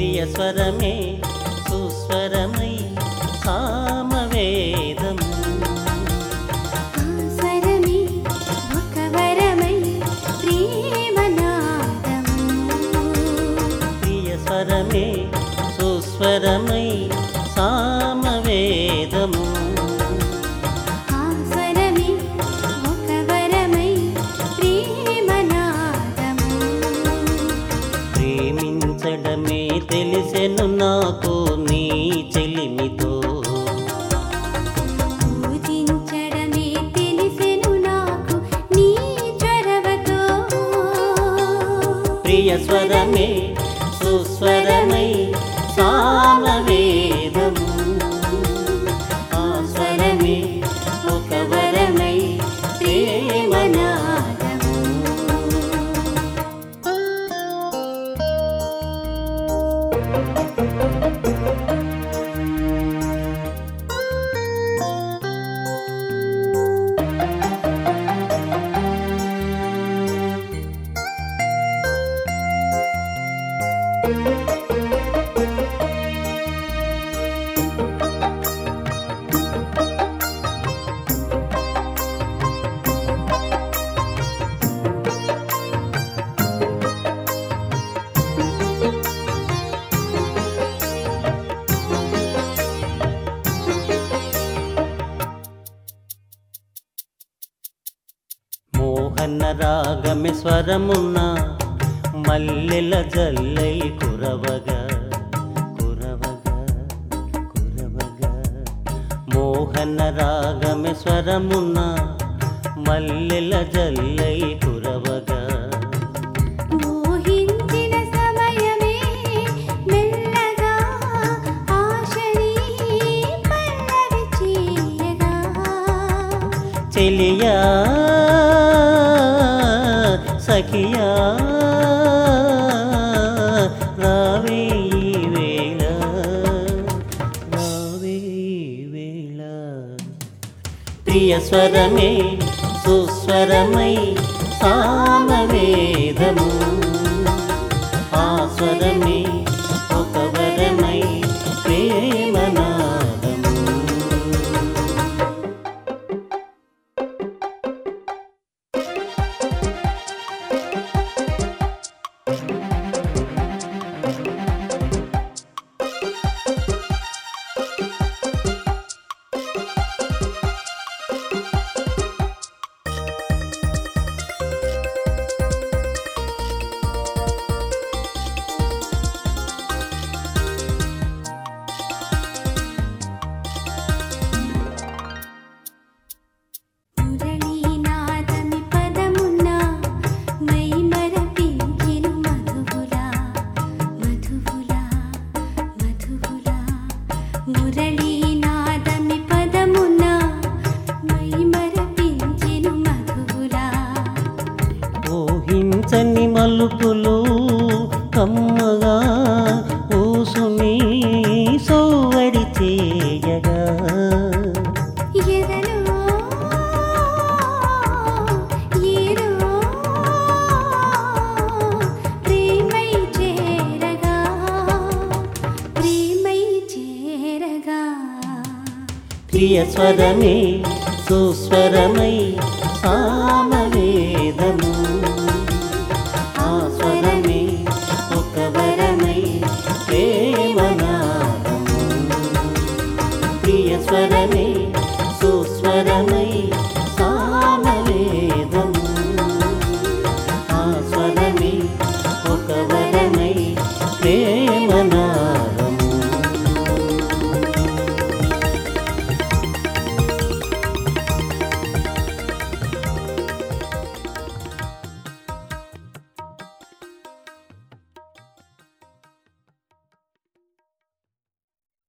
ప్రియ స్వరమే సుస్వరమై సామవేదము ఆ స్వరమే ఒక వరమై ప్రేమనాదము ప్రియ స్వరమే సుస్వరమై సామవేదము ఆ స్వరమే ఒక వరమై ప్రేమనాదము ప్రేమించడమే తెలిసెను నాకు నీ చెలిమితో పూజించడమే తెలిసెను నాకు నీ చొరవతో ప్రియ స్వరమే సుస్వరమై సామవేదము ఆ స్వరమే ఒక వరమై ప్రేమనాదము మోహన రాగమి స్వరమున్న మల్లెల జల్లై కురవగా కురవగా కురవగా మోహన రాగమి స్వరమున్న మల్లెల జల్లై కురవగా మోహించిన సమయమే మెల్లగా ఆశని పల్లవి చేయగా చెలియా సఖియా రావే ఈ వేళ రావే ఈ వేళ ప్రియ స్వరమే సుస్వరమై సామవేదము ఆ స్వరమే ఒక వరమై ప్రేమనాదము మురళీనాదమి పదమున మై మరపించెను మధువులా మధువులా మధువులా మురళీనాదమి పదమున మై మరపించెను మధువులా ఊహించని మలుపులు కమ్మగా ఊసుని సోవడి చేయగా ఎదలో ఏదో ప్రేమై చేరగా ప్రేమై చేరగా ప్రియ స్వరమే సుస్వరమై సామవేదము ఆ స్వరమే ఒక వరమై ప్రేమనాదము ప్రియ స్వరమే